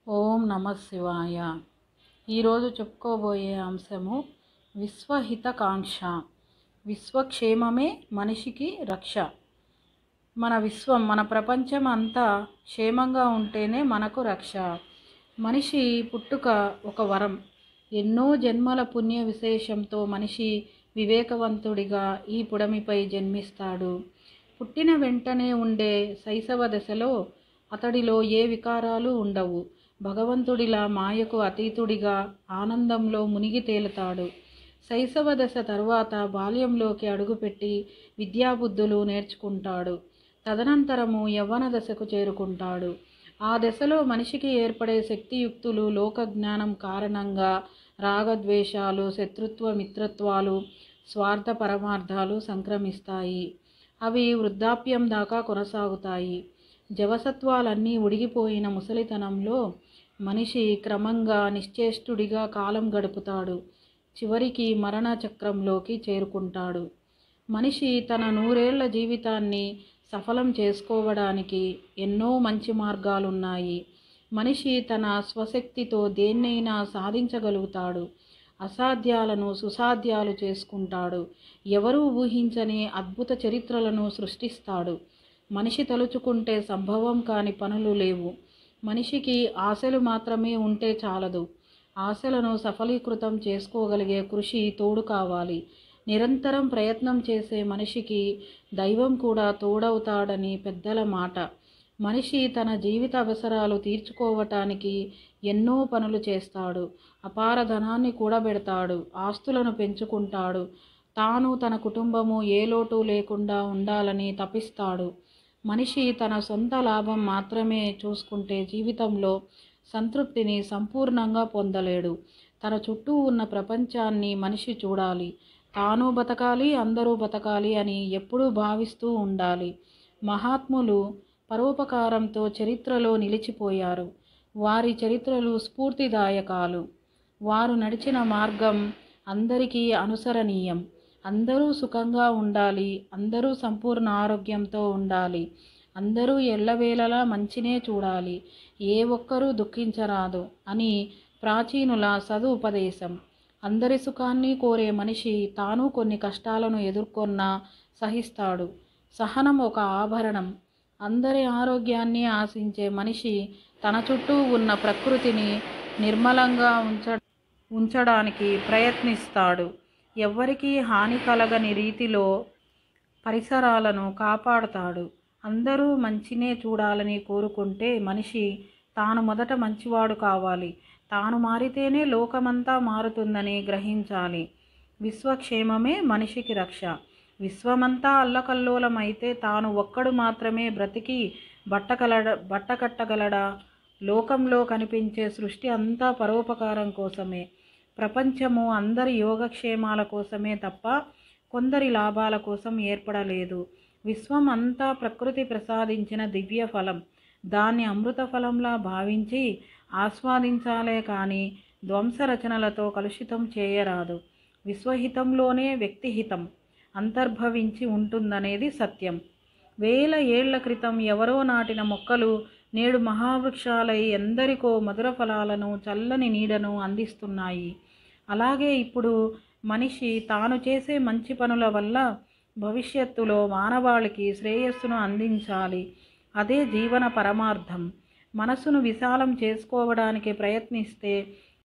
ఓం నమ శివాయ ఈరోజు చెప్పుకోబోయే అంశము విశ్వహితకాంక్ష విశ్వక్షేమమే మనిషికి రక్ష మన విశ్వం మన ప్రపంచం అంతా క్షేమంగా ఉంటేనే మనకు రక్ష మనిషి పుట్టుక ఒక వరం ఎన్నో జన్మల పుణ్య విశేషంతో మనిషి వివేకవంతుడిగా ఈ పుడమిపై జన్మిస్తాడు పుట్టిన వెంటనే ఉండే శైశవ దశలో అతడిలో ఏ వికారాలు ఉండవు భగవంతుడిలా మాయకు అతీతుడిగా ఆనందంలో మునిగి తేలుతాడు శైశవ దశ తర్వాత బాల్యంలోకి అడుగుపెట్టి విద్యాబుద్ధులు నేర్చుకుంటాడు తదనంతరము యవ్వన దశకు చేరుకుంటాడు ఆ దశలో మనిషికి ఏర్పడే శక్తియుక్తులు లోకజ్ఞానం కారణంగా రాగద్వేషాలు శత్రుత్వ మిత్రత్వాలు స్వార్థ పరమార్థాలు సంక్రమిస్తాయి అవి వృద్ధాప్యం దాకా కొనసాగుతాయి జవసత్వాలన్నీ ఉడిగిపోయిన ముసలితనంలో మనిషి క్రమంగా నిశ్చేష్టుడిగా కాలం గడుపుతాడు చివరికి మరణ చక్రంలోకి చేరుకుంటాడు మనిషి తన నూరేళ్ల జీవితాన్ని సఫలం చేసుకోవడానికి ఎన్నో మంచి మార్గాలున్నాయి మనిషి తన స్వశక్తితో దేన్నైనా సాధించగలుగుతాడు అసాధ్యాలను సుసాధ్యాలు చేసుకుంటాడు ఎవరూ ఊహించని అద్భుత చరిత్రలను సృష్టిస్తాడు మనిషి తలుచుకుంటే సంభవం కాని పనులు లేవు మనిషికి ఆశలు మాత్రమే ఉంటే చాలదు ఆశలను సఫలీకృతం చేసుకోగలిగే కృషి తోడు కావాలి నిరంతరం ప్రయత్నం చేసే మనిషికి దైవం కూడా తోడవుతాడని పెద్దల మాట మనిషి తన జీవిత అవసరాలు తీర్చుకోవటానికి ఎన్నో పనులు చేస్తాడు అపార ధనాన్ని కూడబెడతాడు ఆస్తులను పెంచుకుంటాడు తాను తన కుటుంబము ఏ లోటు లేకుండా ఉండాలని తపిస్తాడు మనిషి తన సొంత లాభం మాత్రమే చూసుకుంటే జీవితంలో సంతృప్తిని సంపూర్ణంగా పొందలేడు తన చుట్టూ ఉన్న ప్రపంచాన్ని మనిషి చూడాలి తాను బతకాలి అందరూ బతకాలి అని ఎప్పుడూ భావిస్తూ ఉండాలి మహాత్ములు పరోపకారంతో చరిత్రలో నిలిచిపోయారు వారి చరిత్రలు స్ఫూర్తిదాయకాలు వారు నడిచిన మార్గం అందరికీ అనుసరణీయం అందరూ సుఖంగా ఉండాలి అందరూ సంపూర్ణ ఆరోగ్యంతో ఉండాలి అందరూ ఎల్లవేళలా మంచినే చూడాలి ఏ ఒక్కరూ దుఃఖించరాదు అని ప్రాచీనుల సదుపదేశం అందరి సుఖాన్ని కోరే మనిషి తాను కొన్ని కష్టాలను ఎదుర్కొన్నా సహిస్తాడు సహనం ఒక ఆభరణం అందరి ఆరోగ్యాన్ని ఆశించే మనిషి తన చుట్టూ ఉన్న ప్రకృతిని నిర్మలంగా ఉంచ ఉంచడానికి ప్రయత్నిస్తాడు ఎవ్వరికీ హాని కలగని రీతిలో పరిసరాలను కాపాడుతాడు అందరూ మంచినే చూడాలని కోరుకుంటే మనిషి తాను మొదట మంచివాడు కావాలి తాను మారితేనే లోకమంతా మారుతుందని గ్రహించాలి విశ్వక్షేమమే మనిషికి రక్ష విశ్వమంతా అల్లకల్లోలమైతే తాను ఒక్కడు మాత్రమే బ్రతికి బట్టకలడ బట్టకట్టగలడా లోకంలో కనిపించే సృష్టి అంతా పరోపకారం కోసమే ప్రపంచము అందరి యోగక్షేమాల కోసమే తప్ప కొందరి లాభాల కోసం ఏర్పడలేదు విశ్వం అంతా ప్రకృతి ప్రసాదించిన దివ్య ఫలం దాన్ని అమృత ఫలంలా భావించి ఆస్వాదించాలే కానీ ధ్వంస రచనలతో కలుషితం చేయరాదు విశ్వహితంలోనే వ్యక్తిహితం అంతర్భవించి ఉంటుందనేది సత్యం వేల ఏళ్ల క్రితం ఎవరో నాటిన మొక్కలు నేడు మహావృక్షాలై ఎందరికో మధుర ఫలాలను చల్లని నీడను అందిస్తున్నాయి అలాగే ఇప్పుడు మనిషి తాను చేసే మంచి పనుల వల్ల భవిష్యత్తులో మానవాళికి శ్రేయస్సును అందించాలి అదే జీవన పరమార్థం మనసును విశాలం చేసుకోవడానికి ప్రయత్నిస్తే